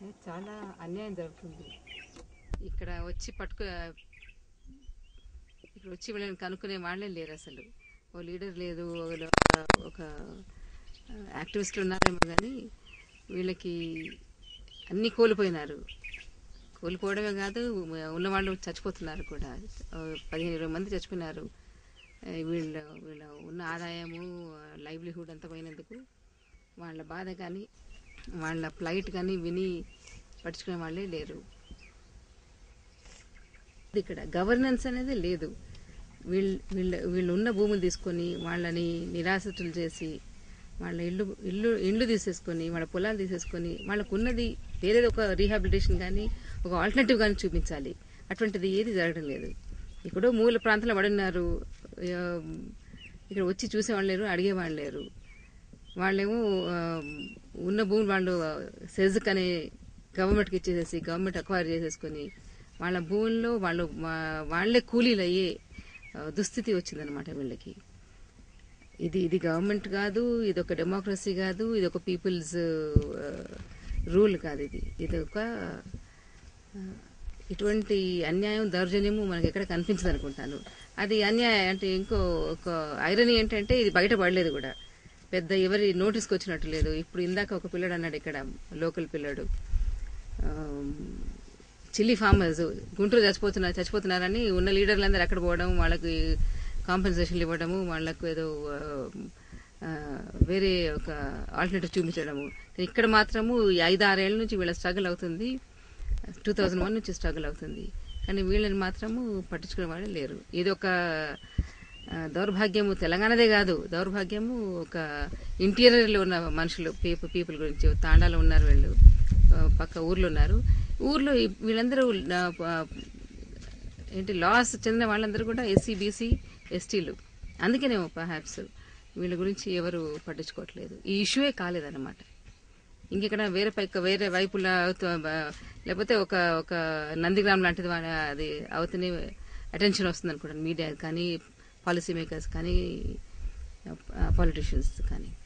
చాలా అన్యాయం జరుగుతుంది ఇక్కడ వచ్చి పట్టుకు ఇక్కడ వచ్చి వీళ్ళని కనుక్కునే వాళ్ళే లేరు అసలు ఓ లీడర్ లేదు ఒక- ఒక యాక్టివిస్ట్ ఉన్నారేమో కానీ వీళ్ళకి అన్నీ కోల్పోయినారు కోల్పోవడమే కాదు ఉన్నవాళ్ళు చచ్చిపోతున్నారు కూడా ఆ, పదిహేను ఇరవై మంది చచ్చిపోయినారు ఆ, వీళ్ళ వీళ్ళ ఉన్న ఆదాయము లైవ్లీహుడ్ అంతా పోయినందుకు వాళ్ళ బాధ కానీ వాళ్ళ ఫ్లైట్ కానీ విని పట్టించుకునే వాళ్ళే లేరు ఇక్కడ గవర్నెన్స్ అనేది లేదు వీళ్ళు వీళ్ళ వీళ్ళు ఉన్న భూములు తీసుకొని వాళ్ళని నిరాశతులు చేసి వాళ్ళ ఇల్లు ఇల్లు ఇండ్లు తీసేసుకొని వాళ్ళ పొలాలు తీసేసుకొని వాళ్ళకు ఉన్నది వేరేది ఒక రీహాబిలిటేషన్ కానీ ఒక ఆల్టర్నేటివ్ కానీ చూపించాలి అటువంటిది ఏది జరగడం లేదు ఇక్కడ మూల ప్రాంతంలో పడున్నారు ఆ, ఇక్కడ వచ్చి చూసేవాళ్ళు లేరు అడిగేవాళ్ళు లేరు వాళ్ళేమో ఆ, ఉన్న భూమి వాళ్ళు సెజ్క్ అనే గవర్నమెంట్కి ఇచ్చేసేసి గవర్నమెంట్ అక్వైర్ చేసేసుకొని వాళ్ళ భూముల్లో వాళ్ళు వా- వాళ్ళే కూలీలు అయ్యే ఆ, దుస్థితి వచ్చిందనమాట వీళ్ళకి ఇది ఇది గవర్నమెంట్ కాదు ఇది ఒక డెమోక్రసీ కాదు ఇది ఒక పీపుల్స్ రూల్ కాదు ఇది ఇది ఒక ఆ, ఇటువంటి అన్యాయం దౌర్జన్యము మనకి ఎక్కడ కనిపించదు అనుకుంటాను అది అన్యాయం అంటే ఇంకో ఒక ఐరనీ ఏంటంటే ఇది బయట పడలేదు కూడా పెద్ద ఎవరి నోటీస్కి వచ్చినట్టు లేదు ఇప్పుడు ఇందాక ఒక పిల్లడు అన్నాడు ఇక్కడ లోకల్ పిల్లడు చిల్లీ ఫార్మర్స్ గుంటూరు చచ్చిపోతున్నారు చచ్చిపోతున్నారని ఉన్న లీడర్లందరూ అక్కడ పోవడం వాళ్ళకి కాంపెన్సేషన్లు ఇవ్వడము వాళ్ళకు ఏదో ఆ, ఆ, వేరే ఒక ఆల్టర్నేటివ్ చూపించడము ఇక్కడ మాత్రము ఈ ఐదు ఆరేళ్ల నుంచి వీళ్ళ స్ట్రగుల్ అవుతుంది టూ థౌజండ్ వన్ నుంచి స్ట్రగుల్ అవుతుంది కానీ వీళ్ళని మాత్రము పట్టించుకునే వాళ్ళు లేరు ఇది ఒక ఆ, దౌర్భాగ్యము తెలంగాణదే కాదు దౌర్భాగ్యము ఒక ఇంటీరియర్లో ఉన్న మనుషులు పీపుల్ పీపుల్ గురించి తాండాలో ఉన్నారు వీళ్ళు ఆ, పక్క ఊర్లో ఉన్నారు ఊర్లో ఈ- వీళ్ళందరూ ఆ, ప- ఏంటి లాస్ చెందిన వాళ్ళందరూ కూడా ఎస్సీ బీసీ ఎస్టీలు అందుకేనేమో పర్హాప్స్ వీళ్ళ గురించి ఎవరు పట్టించుకోవట్లేదు ఈ ఇష్యూయే కాలేదన్నమాట ఇంకెక్కడ వేరే పైక వేరే వైపులా అవుతూ- బ- లేకపోతే ఒక ఒక నందిగ్రామ్ లాంటిది వా- అది అవుతూనే అటెన్షన్ వస్తుంది అనుకుంటాను మీడియా కానీ పాలసీ మేకర్స్ కానీ పాలిటిషియన్స్ కానీ